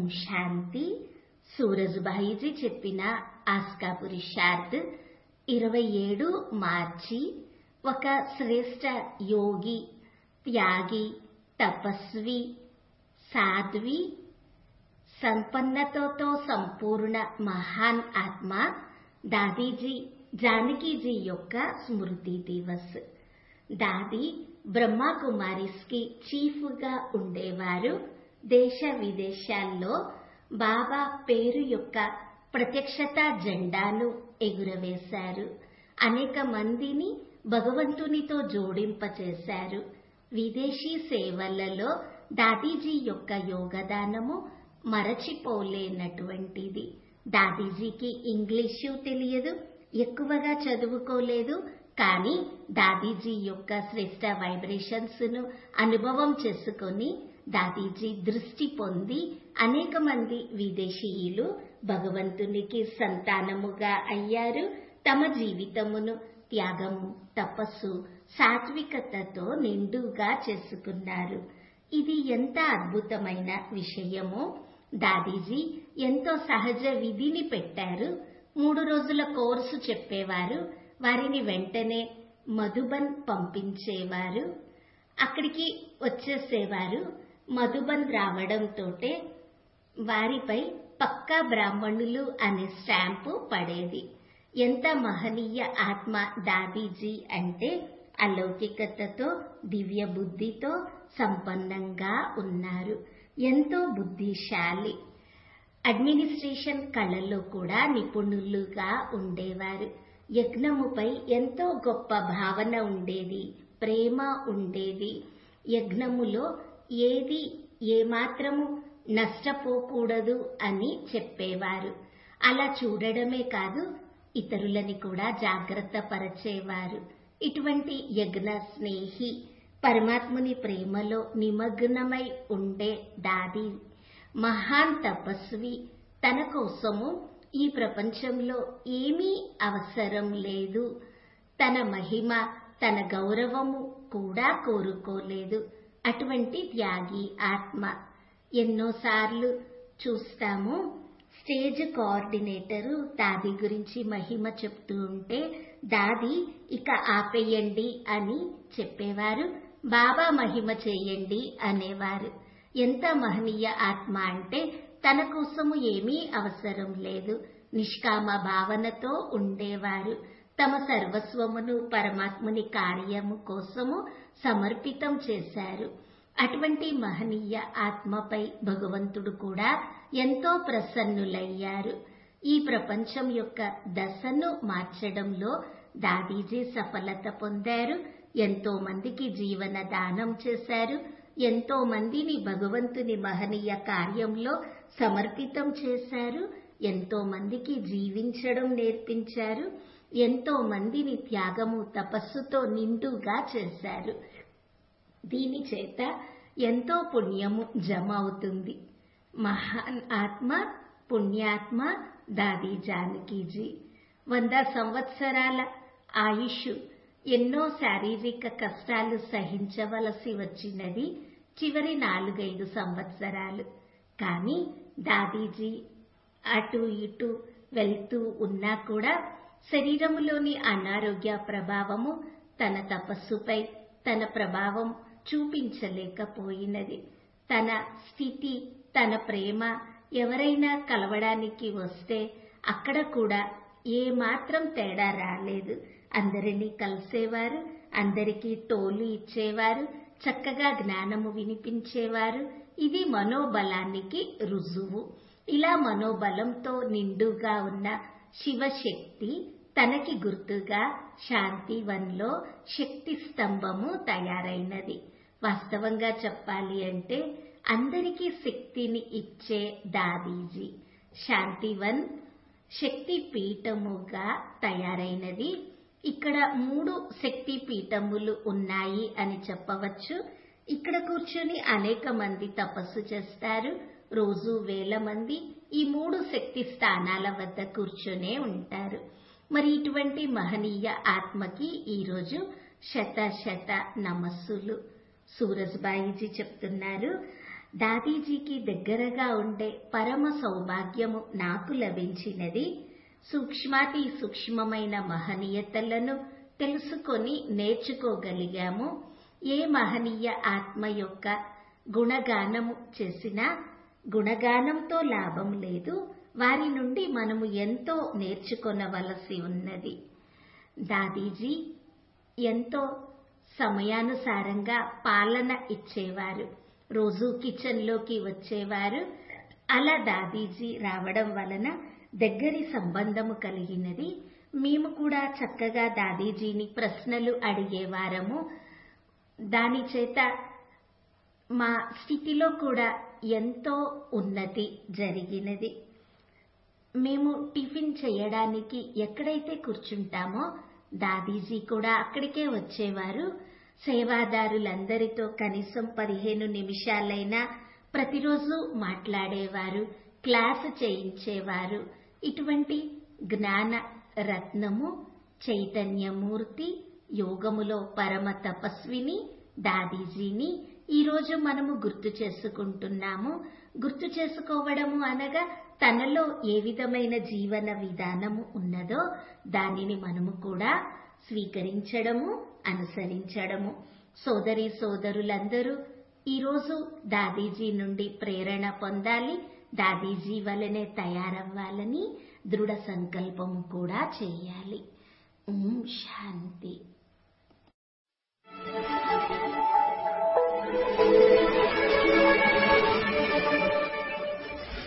శాంతి సూరజ్భాయిజీ చెప్పిన ఆస్కా పురుషార్థ్ ఇరవై ఏడు మార్చి ఒక శ్రేష్ట యోగి త్యాగి తపస్వి సాధ్వి సంపన్నతతో సంపూర్ణ మహాన్ ఆత్మ దాదీజీ జానకీజీ యొక్క స్మృతి దివస్ దాది బ్రహ్మకుమారిస్ కి చీఫ్ గా ఉండేవారు దేశ విదేశాల్లో బాబా పేరు యొక్క ప్రత్యక్షత జెండాను ఎగురవేశారు అనేక మందిని భగవంతునితో జోడింపచేశారు విదేశీ సేవలలో దాదీజీ యొక్క యోగదానము మరచిపోలేనటువంటిది దాదీజీకి ఇంగ్లీషు తెలియదు ఎక్కువగా చదువుకోలేదు కానీ దాదీజీ యొక్క శ్రేష్ట వైబ్రేషన్స్ ను అనుభవం చేసుకొని దాదీజీ దృష్టి పొంది అనేక మంది విదేశీయులు భగవంతునికి సంతానముగా అయ్యారు తమ జీవితమును త్యాగము తపస్సు సాత్వికతతో నిండుగా చేసుకున్నారు ఇది ఎంత అద్భుతమైన విషయమో దాదీజీ ఎంతో సహజ విధిని పెట్టారు మూడు రోజుల కోర్సు చెప్పేవారు వారిని వెంటనే మధుబన్ పంపించేవారు అక్కడికి వచ్చేసేవారు మధుబన్ రావడంతోటే వారిపై పక్కా బ్రాహ్మణులు అనే స్టాంపు పడేది ఎంత మహనీయ ఆత్మ దాదీజీ అంటే అలౌకికతతో దివ్య బుద్ధితో సంపన్నంగా ఉన్నారు ఎంతో బుద్ధిశాలి అడ్మినిస్ట్రేషన్ కళల్లో కూడా నిపుణులుగా ఉండేవారు యజ్ఞముపై ఎంతో గొప్ప భావన ఉండేది ప్రేమ ఉండేది యజ్ఞములో ఏది ఏమాత్రము నష్టపోకూడదు అని చెప్పేవారు అలా చూడడమే కాదు ఇతరులని కూడా జాగ్రత్త పరచేవారు ఇటువంటి యజ్ఞ స్నేహి పరమాత్ముని ప్రేమలో నిమగ్నమై ఉండే దాది మహాన్ తపస్వి తన కోసము ఈ ప్రపంచంలో ఏమీ అవసరం లేదు తన మహిమ తన గౌరవము కూడా కోరుకోలేదు అటువంటి త్యాగి ఆత్మ ఎన్నోసార్లు చూస్తాము స్టేజ్ కోఆర్డినేటరు దాది గురించి మహిమ చెప్తూ ఉంటే దాది ఇక ఆపేయండి అని చెప్పేవారు బాబా మహిమ చేయండి అనేవారు ఎంత మహనీయ ఆత్మ అంటే తన కోసము ఏమీ అవసరం లేదు నిష్కామ భావనతో ఉండేవారు తమ సర్వస్వమును పరమాత్ముని కార్యము కోసము సమర్పితం చేశారు అటువంటి మహనీయ ఆత్మపై భగవంతుడు కూడా ఎంతో ప్రసన్నులయ్యారు ఈ ప్రపంచం యొక్క దశను మార్చడంలో దాదీజీ సఫలత పొందారు ఎంతో మందికి జీవన దానం చేశారు ఎంతో మందిని భగవంతుని మహనీయ కార్యంలో సమర్పితం చేశారు ఎంతో మందికి జీవించడం నేర్పించారు ఎంతో మందిని త్యాగము తపస్సుతో నిండుగా చేశారు దీని చేత ఎంతో పుణ్యము జమ అవుతుంది మహాన్ ఆత్మ పుణ్యాత్మ దాది జానకీజీ వంద సంవత్సరాల ఆయుష్ ఎన్నో శారీరక కష్టాలు సహించవలసి వచ్చినది చివరి నాలుగైదు సంవత్సరాలు కానీ దాదీజీ అటు ఇటు వెళ్తూ ఉన్నా కూడా శరీరములోని అనారోగ్య ప్రభావము తన తపస్సుపై తన ప్రభావం చూపించలేకపోయినది తన స్థితి తన ప్రేమ ఎవరైనా కలవడానికి వస్తే అక్కడ కూడా ఏ మాత్రం తేడా రాలేదు అందరినీ కలిసేవారు అందరికీ టోలు ఇచ్చేవారు చక్కగా జ్ఞానము వినిపించేవారు ఇది మనోబలానికి రుజువు ఇలా మనోబలంతో నిండుగా ఉన్న శివశక్తి తనకి గుర్తుగా శాంతివన్లో శక్తి స్తంభము తయారైనది వాస్తవంగా చెప్పాలి అంటే అందరికీ శక్తిని ఇచ్చే దాదీజీ శాంతివన్ శక్తి పీఠముగా తయారైనది ఇక్కడ మూడు శక్తి పీఠములు ఉన్నాయి అని చెప్పవచ్చు ఇక్కడ కూర్చొని అనేక మంది తపస్సు చేస్తారు రోజు వేల మంది ఈ మూడు శక్తి స్థానాల వద్ద కూర్చొనే ఉంటారు మరి ఇటువంటి మహనీయ ఆత్మకి ఈరోజు శత శత నమస్సులు సూరజ్బాయిజీ చెప్తున్నారు దాదీజీకి దగ్గరగా ఉండే పరమ సౌభాగ్యము నాకు లభించినది సూక్ష్మాతి సూక్ష్మమైన మహనీయతలను తెలుసుకొని నేర్చుకోగలిగాము ఏ మహనీయ ఆత్మ యొక్క గుణగానము చేసినా గుణగానంతో లాభం లేదు వారి నుండి మనము ఎంతో నేర్చుకొనవలసి ఉన్నది దాదీజీ ఎంతో సమయానుసారంగా పాలన ఇచ్చేవారు రోజు కిచెన్లోకి వచ్చేవారు అలా దాదీజీ రావడం వలన దగ్గరి సంబంధము కలిగినది మేము కూడా చక్కగా దాదీజీని ప్రశ్నలు అడిగేవారము దాని చేత మా స్థితిలో కూడా ఎంతో ఉన్నతి జరిగినది మేము టిఫిన్ చేయడానికి ఎక్కడైతే కూర్చుంటామో దాదీజీ కూడా అక్కడికే వచ్చేవారు సేవాదారులందరితో కనీసం పదిహేను నిమిషాలైనా ప్రతిరోజు మాట్లాడేవారు క్లాసు చేయించేవారు ఇటువంటి జ్ఞాన రత్నము చైతన్యమూర్తి యోగములో పరమ తపస్విని దాదీజీని ఈరోజు మనము గుర్తు చేసుకుంటున్నాము గుర్తు చేసుకోవడము అనగా తనలో ఏ విధమైన జీవన విధానము ఉన్నదో దానిని మనము కూడా స్వీకరించడము అనుసరించడము సోదరి సోదరులందరూ ఈరోజు దాదీజీ నుండి ప్రేరణ పొందాలి దాదీజీ వలనే తయారవ్వాలని దృఢ సంకల్పము కూడా చేయాలి ఓం శాంతి Thank you.